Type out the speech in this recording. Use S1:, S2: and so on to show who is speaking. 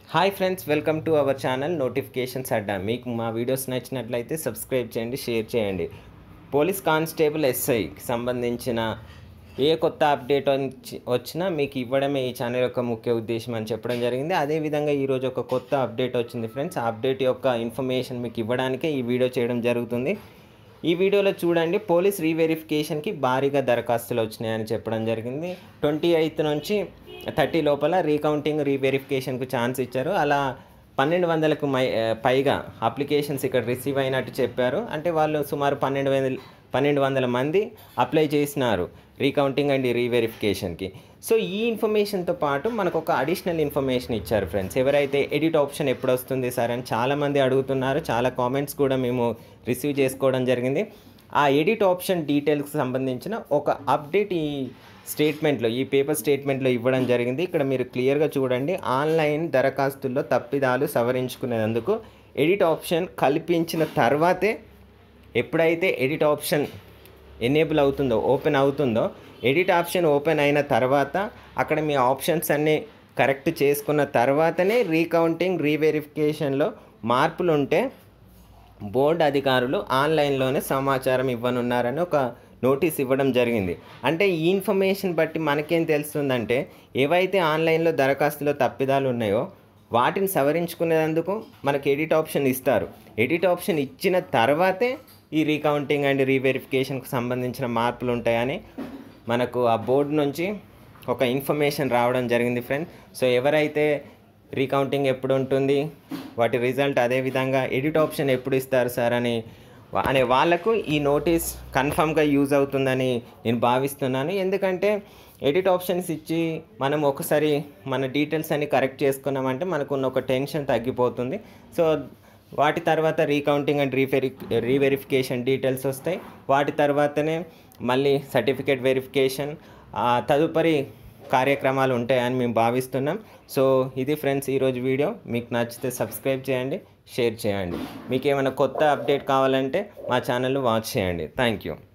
S1: hi friends welcome to our channel notifications అడ్డా మీకు మా వీడియోస్ నచ్చినట్లయితే సబ్స్క్రైబ్ చేయండి షేర్ చేయండి పోలీస్ కానిస్టేబుల్ ఎస్ఐకి సంబంధించిన ఏ కొత్త అప్డేట్ వచ్చి- వచ్చినా మీకు ఇవ్వడమే ఈ ఛానల్ యొక్క ముఖ్య ఉద్దేశం అని చెప్పడం జరిగింది అదేవిధంగా ఈరోజు ఒక కొత్త అప్డేట్ వచ్చింది ఫ్రెండ్స్ ఆ అప్డేట్ యొక్క ఇన్ఫర్మేషన్ మీకు ఇవ్వడానికే ఈ వీడియో చేయడం జరుగుతుంది ఈ వీడియోలో చూడండి పోలీస్ రీవెరిఫికేషన్కి భారీగా దరఖాస్తులు వచ్చినాయని చెప్పడం జరిగింది ట్వంటీ ఎయిత్ నుంచి థర్టీ లోపల రీకౌంటింగ్ రీవెరిఫికేషన్కు ఛాన్స్ ఇచ్చారు అలా పన్నెండు వందలకు మై ఆ, పైగా అప్లికేషన్స్ ఇక్కడ రిసీవ్ అయినట్టు చెప్పారు అంటే వాళ్ళు సుమారు పన్నెండు వందల పన్నెండు వందల మంది అప్లై చేసినారు రీకౌంటింగ్ అండ్ రీవెరిఫికేషన్కి సో ఈ ఇన్ఫర్మేషన్తో పాటు మనకు ఒక అడిషనల్ ఇన్ఫర్మేషన్ ఇచ్చారు ఫ్రెండ్స్ ఎవరైతే ఎడిట్ ఆప్షన్ ఎప్పుడు వస్తుంది సార్ అని చాలామంది అడుగుతున్నారు చాలా కామెంట్స్ కూడా మేము రిసీవ్ చేసుకోవడం జరిగింది ఆ ఎడిట్ ఆప్షన్ డీటెయిల్స్కి సంబంధించిన ఒక అప్డేట్ ఈ స్టేట్మెంట్లో ఈ పేపర్ స్టేట్మెంట్లో ఇవ్వడం జరిగింది ఇక్కడ మీరు క్లియర్గా చూడండి ఆన్లైన్ దరఖాస్తుల్లో తప్పిదాలు సవరించుకునేందుకు ఎడిట్ ఆప్షన్ కల్పించిన తర్వాతే ఎప్పుడైతే ఎడిట్ ఆప్షన్ ఎనేబుల్ అవుతుందో ఓపెన్ అవుతుందో ఎడిట్ ఆప్షన్ ఓపెన్ అయిన తర్వాత అక్కడ మీ ఆప్షన్స్ అన్నీ కరెక్ట్ చేసుకున్న తర్వాతనే రీకౌంటింగ్ రీవెరిఫికేషన్లో మార్పులు ఉంటే బోర్డు అధికారులు ఆన్లైన్లోనే సమాచారం ఇవ్వనున్నారని ఒక నోటీస్ ఇవ్వడం జరిగింది అంటే ఈ ఇన్ఫర్మేషన్ బట్టి మనకేం తెలుస్తుందంటే ఏవైతే ఆన్లైన్లో దరఖాస్తులో తప్పిదాలు ఉన్నాయో వాటిని సవరించుకునేందుకు మనకి ఎడిట్ ఆప్షన్ ఇస్తారు ఎడిట్ ఆప్షన్ ఇచ్చిన తర్వాతే ఈ రీకౌంటింగ్ అండ్ రీవెరిఫికేషన్కి సంబంధించిన మార్పులు ఉంటాయని మనకు ఆ బోర్డు నుంచి ఒక ఇన్ఫర్మేషన్ రావడం జరిగింది ఫ్రెండ్ సో ఎవరైతే రీకౌంటింగ్ ఎప్పుడు ఉంటుంది వాటి రిజల్ట్ అదేవిధంగా ఎడిట్ ఆప్షన్ ఎప్పుడు ఇస్తారు సార్ అని వా- అనే వాళ్ళకు ఈ నోటీస్ కన్ఫామ్గా యూజ్ అవుతుందని నేను భావిస్తున్నాను ఎందుకంటే ఎడిట్ ఆప్షన్స్ ఇచ్చి మనం ఒకసారి మన డీటెయిల్స్ అన్ని కరెక్ట్ చేసుకున్నామంటే మనకున్న ఒక టెన్షన్ తగ్గిపోతుంది సో వాటి తర్వాత రీకౌంటింగ్ అండ్ రీవెరి రీవెరిఫికేషన్ డీటెయిల్స్ వస్తాయి వాటి తర్వాతనే మళ్ళీ సర్టిఫికేట్ వెరిఫికేషన్ ఆ తదుపరి కార్యక్రమాలు ఉంటాయని మేము భావిస్తున్నాం సో ఇది ఫ్రెండ్స్ ఈరోజు వీడియో మీకు నచ్చితే సబ్స్క్రైబ్ చేయండి షేర్ చేయండి మీకు ఏమైనా కొత్త అప్డేట్ కావాలంటే మా ఛానల్ వాచ్ చేయండి థ్యాంక్ యూ